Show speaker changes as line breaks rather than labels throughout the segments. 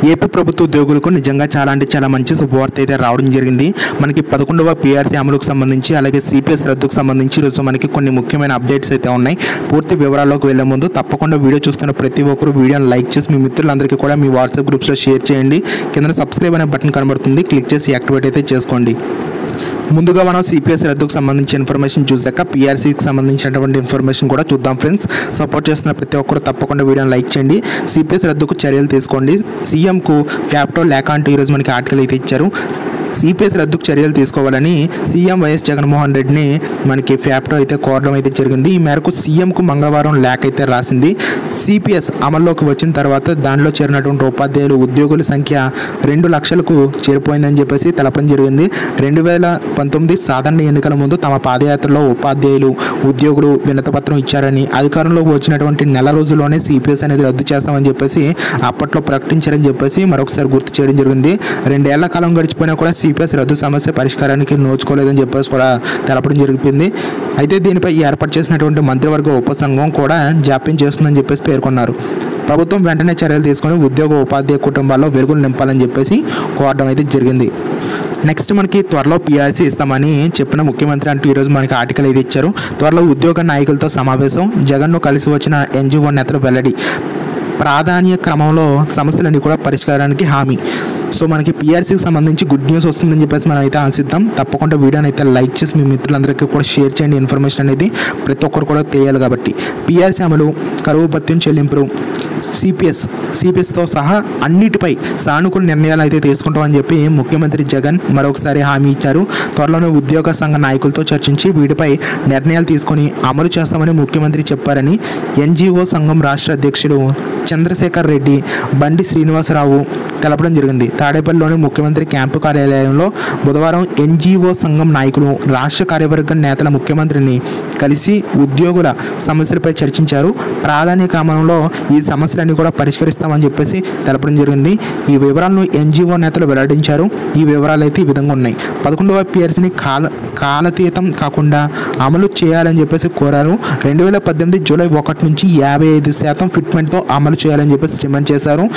AP ప్రభుత్వ ఉద్యోగులకు నిజంగా చాలా అంటే చాలా మంచి శుభవార్త అయితే రావడం జరిగింది మనకి పదకొండవ పీఆర్సీ అమలుకు సంబంధించి అలాగే సిపిఎస్ రద్దుకు సంబంధించి ఈరోజు మనకి కొన్ని ముఖ్యమైన అప్డేట్స్ అయితే ఉన్నాయి పూర్తి వివరాల్లోకి వెళ్లే ముందు తప్పకుండా వీడియో చూస్తున్న ప్రతి ఒక్కరు వీడియోని లైక్ చేసి మీ మిత్రులందరికీ కూడా మీ వాట్సాప్ గ్రూప్స్లో షేర్ చేయండి కింద సబ్స్క్రైబ్ అనే బటన్ కనబడుతుంది క్లిక్ చేసి యాక్టివేట్ అయితే చేసుకోండి ముందుగా మనం సిపిఎస్ రద్దుకు సంబంధించిన ఇన్ఫర్మేషన్ చూసాక పిఆర్సీకి సంబంధించినటువంటి ఇన్ఫర్మేషన్ కూడా చూద్దాం ఫ్రెండ్స్ సపోర్ట్ చేస్తున్న ప్రతి ఒక్కరు తప్పకుండా వీడియోని లైక్ చేయండి సిపిఎస్ రద్దుకు చర్యలు తీసుకోండి సీఎంకు ఫ్యాప్టో లేక అంటూ ఈరోజు మనకి ఆర్టికల్ అయితే ఇచ్చారు సిపిఎస్ రద్దుకు చర్యలు తీసుకోవాలని సీఎం వైఎస్ జగన్మోహన్ రెడ్డిని మనకి ఫ్యాప్టో అయితే కోరడం అయితే జరిగింది ఈ మేరకు సీఎంకు మంగళవారం లేఖ అయితే రాసింది సిపిఎస్ అమల్లోకి వచ్చిన తర్వాత దానిలో చేరినటువంటి ఉపాధ్యాయులు ఉద్యోగుల సంఖ్య రెండు లక్షలకు చేరిపోయిందని చెప్పేసి తెలపడం జరిగింది రెండు వేల పంతొమ్మిది సాధారణ ఎన్నికల ముందు తమ పాదయాత్రలో ఉపాధ్యాయులు ఉద్యోగులు వినతపత్రం ఇచ్చారని అధికారంలోకి వచ్చినటువంటి నెల రోజుల్లోనే సిపిఎస్ అనేది రద్దు చేస్తామని చెప్పేసి అప్పట్లో ప్రకటించారని చెప్పేసి మరొకసారి గుర్తు చేయడం జరిగింది రెండేళ్ల కాలం గడిచిపోయినా కూడా సిపిఎస్ రద్దు సమస్య పరిష్కారానికి నోచుకోలేదని చెప్పేసి కూడా తెలపడం జరిగింది అయితే దీనిపై ఏర్పాటు చేసినటువంటి మంత్రివర్గ ఉపసంఘం కూడా జాప్యం చేస్తుందని చెప్పేసి పేర్కొన్నారు ప్రభుత్వం వెంటనే చర్యలు తీసుకొని ఉద్యోగ ఉపాధ్యాయ కుటుంబాల్లో వెలుగులు నింపాలని చెప్పేసి కోరడం అయితే జరిగింది నెక్స్ట్ మనకి త్వరలో పిఆర్సీ ఇస్తామని చెప్పిన ముఖ్యమంత్రి అంటూ ఈరోజు మనకి ఆర్టికల్ అయితే ఇచ్చారు త్వరలో ఉద్యోగ నాయకులతో సమావేశం జగన్ను కలిసి వచ్చిన ఎన్జిఓ నేతలు వెల్లడి ప్రాధాన్య క్రమంలో సమస్యలన్నీ కూడా పరిష్కారానికి హామీ సో మనకి పిఆర్సీకి సంబంధించి గుడ్ న్యూస్ వస్తుందని చెప్పేసి మనం అయితే ఆశిద్దాం తప్పకుండా వీడియోని అయితే లైక్ చేసి మీ మిత్రులందరికీ కూడా షేర్ చేయండి ఇన్ఫర్మేషన్ అనేది ప్రతి ఒక్కరు కూడా తెలియాలి కాబట్టి పిఆర్సీ అమలు కరువు భత్యం చెల్లింపులు సిపిఎస్ సిపిఎస్తో సహా అన్నిటిపై సానుకూల నిర్ణయాలు అయితే తీసుకుంటామని చెప్పి ముఖ్యమంత్రి జగన్ మరొకసారి హామీ ఇచ్చారు త్వరలోనే ఉద్యోగ సంఘ నాయకులతో చర్చించి వీటిపై నిర్ణయాలు తీసుకొని అమలు చేస్తామని ముఖ్యమంత్రి చెప్పారని ఎన్జిఓ సంఘం రాష్ట్ర అధ్యక్షుడు చంద్రశేఖర్ రెడ్డి బండి శ్రీనివాసరావు తెలపడం జరిగింది తాడేపల్లిలోని ముఖ్యమంత్రి క్యాంపు కార్యాలయంలో బుధవారం ఎన్జిఓ సంఘం నాయకులు రాష్ట్ర కార్యవర్గ నేతల ముఖ్యమంత్రిని కలిసి ఉద్యోగుల సమస్యలపై చర్చించారు ప్రాధాన్య క్రమంలో ఈ సమస్యలన్నీ కూడా పరిష్కరిస్తామని చెప్పేసి తెలపడం జరిగింది ఈ వివరాలను ఎన్జిఓ నేతలు వెల్లడించారు ఈ వివరాలు అయితే ఈ విధంగా ఉన్నాయి పదకొండవ పిఆర్సీని కాల కాలతీతం కాకుండా అమలు చేయాలని చెప్పేసి కోరారు రెండు వేల పద్దెనిమిది జూలై ఒకటి నుంచి యాభై ఐదు శాతం ఫిట్మెంట్తో అమలు చేయాలని చెప్పేసి డిమాండ్ చేశారు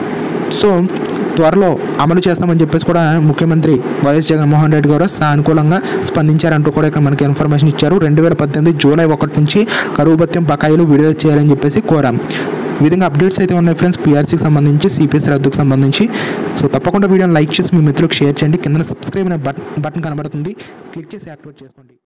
సో త్వరలో అమలు చేస్తామని చెప్పేసి కూడా ముఖ్యమంత్రి వైఎస్ జగన్మోహన్ రెడ్డి గారు సానుకూలంగా స్పందించారంటూ కూడా ఇక్కడ మనకి ఇన్ఫర్మేషన్ ఇచ్చారు రెండు వేల పద్దెనిమిది జూలై ఒకటి నుంచి కరువు భత్యం బకాయిలు విడుదల చేయాలని చెప్పేసి కోరాం ఈ విధంగా అప్డేట్స్ అయితే ఉన్నాయి ఫ్రెండ్స్ పిఆర్సీకి సంబంధించి సిపిఎస్ రద్దుకు సంబంధించి సో తప్పకుండా వీడియోని లైక్ చేసి మీ మిత్రులకు షేర్ చేయండి కింద సబ్స్క్రైబ్ అనే బటన్ బటన్ కనబడుతుంది క్లిక్ చేసి యాక్టివేట్ చేసుకోండి